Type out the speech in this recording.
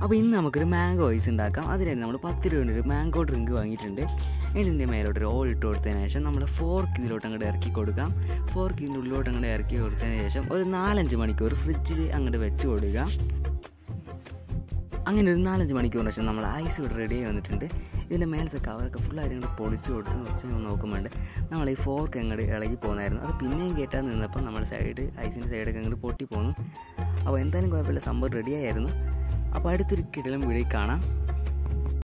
അപ്പോൾ ഇന്ന് നമുക്കൊരു മാംഗോ ഐസ് ഉണ്ടാക്കാം അതിനായിട്ട് നമ്മൾ പത്ത് രൂപയുടെ ഒരു മാംഗോ ഡ്രിങ്ക് വാങ്ങിയിട്ടുണ്ട് ഇതിൻ്റെ മേലോട്ട് ഒരു ഓൾ ഇട്ട് കൊടുത്തതിന് ശേഷം നമ്മൾ ഫോർക്ക് ഇതിലോട്ട് അങ്ങോട്ട് ഇറക്കി കൊടുക്കാം ഫോർക്ക് ഇതിൻ്റെ ഉള്ളിലോട്ട് അങ്ങോട്ട് ഇറക്കി കൊടുത്തതിന് ശേഷം ഒരു നാലഞ്ച് മണിക്കൂർ ഫ്രിഡ്ജിൽ അങ്ങോട്ട് വെച്ച് കൊടുക്കുക അങ്ങനെ ഒരു നാലഞ്ച് മണിക്കൂറിന് ശേഷം നമ്മൾ ഐസ് ഇവിടെ റെഡി ആയി വന്നിട്ടുണ്ട് ഇതിൻ്റെ മേലത്തെ കവറൊക്കെ ഫുള്ളായിട്ട് ഇങ്ങോട്ട് പൊളിച്ച് കൊടുത്ത് കുറച്ച് നോക്കുമ്പോണ്ട് നമ്മൾ ഈ ഫോർക്ക് അങ്ങോട്ട് ഇളകി പോകുന്നായിരുന്നു അത് പിന്നെയും കയറ്റാൻ നിന്നപ്പോൾ നമ്മുടെ സൈഡ് ഐസിൻ്റെ സൈഡൊക്കെ അങ്ങോട്ട് പൊട്ടി പോന്നു അപ്പോൾ എന്തായാലും കുഴപ്പമില്ല സംഭവം റെഡി ആയിരുന്നു അപ്പോൾ അടുത്തൊരു കിടലും വീഡിയോ കാണാം